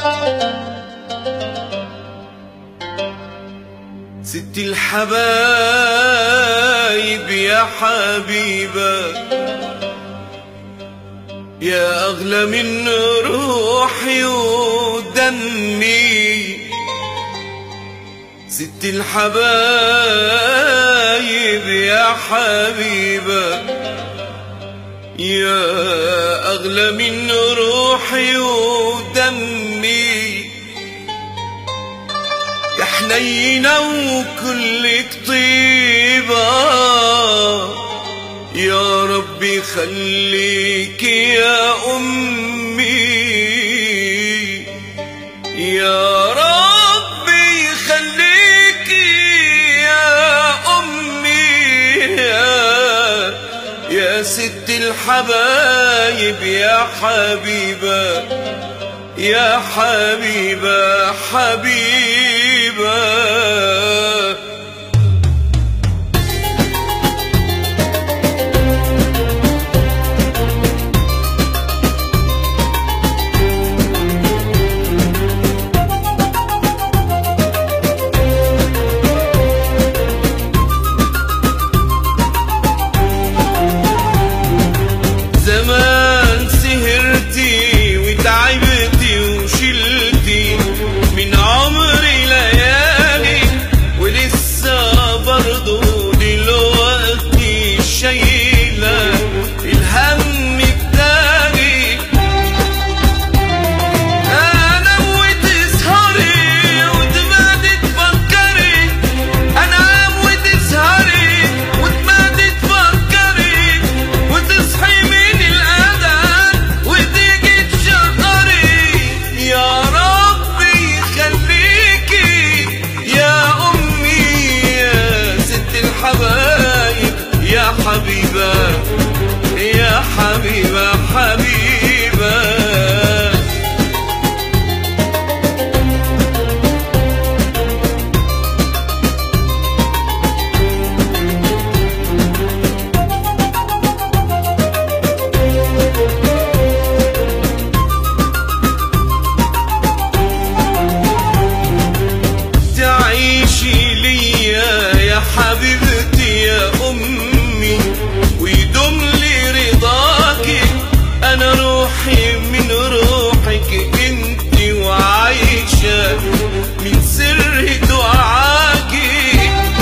ست الحبايب يا حبيبة يا أغلى من روحي ودمي ست الحبايب يا حبيبة يا أغلى من روحي ودمي يا حنينة وكلك طيبة يا ربي خليك يا أمي يا ربي خليك يا أمي يا, يا ست الحبايب يا حبيبة يا حبيبة حبيبة زمان سهرتي وتعبتي وشلتي من عمري ليالي ولسه برضو دلوقتي شايلة الهم التاني انا وتسهري وتبعدي تفكري انا وتسهري وتبعدي تفكري وتصحي من الاذان وتيجي تشقري يا ربي خليكي يا امي يا ست الحبايب يا حبيبه يا حبيبه حبيبه تعيشي ليا يا حبيبتي يا أمي ويدوم لي رضاكي أنا روحي من روحك انت وعايشة من سر دعاكي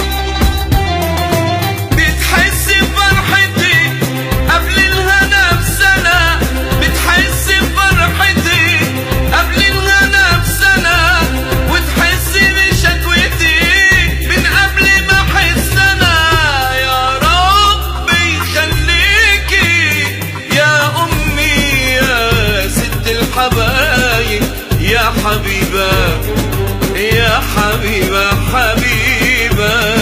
بتحسي بفرحتي قبل الهنا بسنة بتحسي بفرحتي قبل الهنا بسنة وتحسي بشكوتي من قبل ما احس انا يا ربي خليكي يا امي يا ست الحبايب يا حبيبه يا حبيبه حبيبه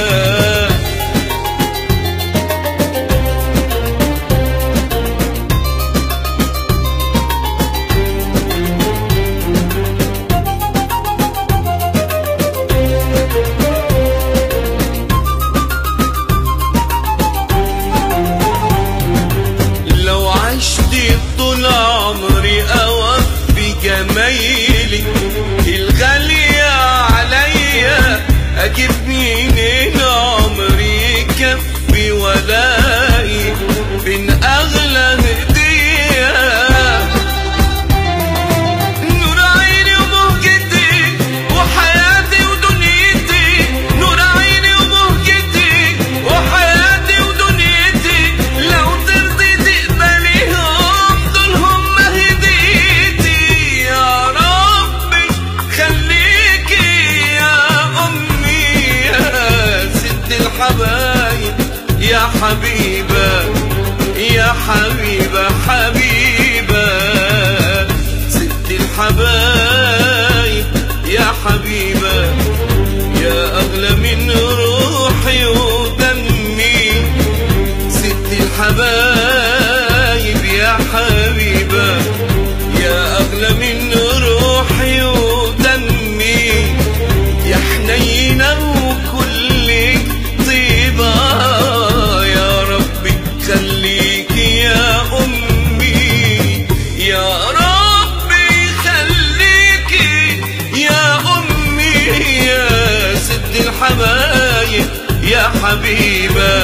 لو عشت طول عمري أوفي جمايلي الغالية عليا أجيب منين عمري يكفي ولاقي من أغلى هدية نور عيني ومهجتي وحياتي ودنيتي نور عيني ومهجتي وحياتي ودنيتي لو ترضي تقبليهم دول هم هديتي يا رب حبيبة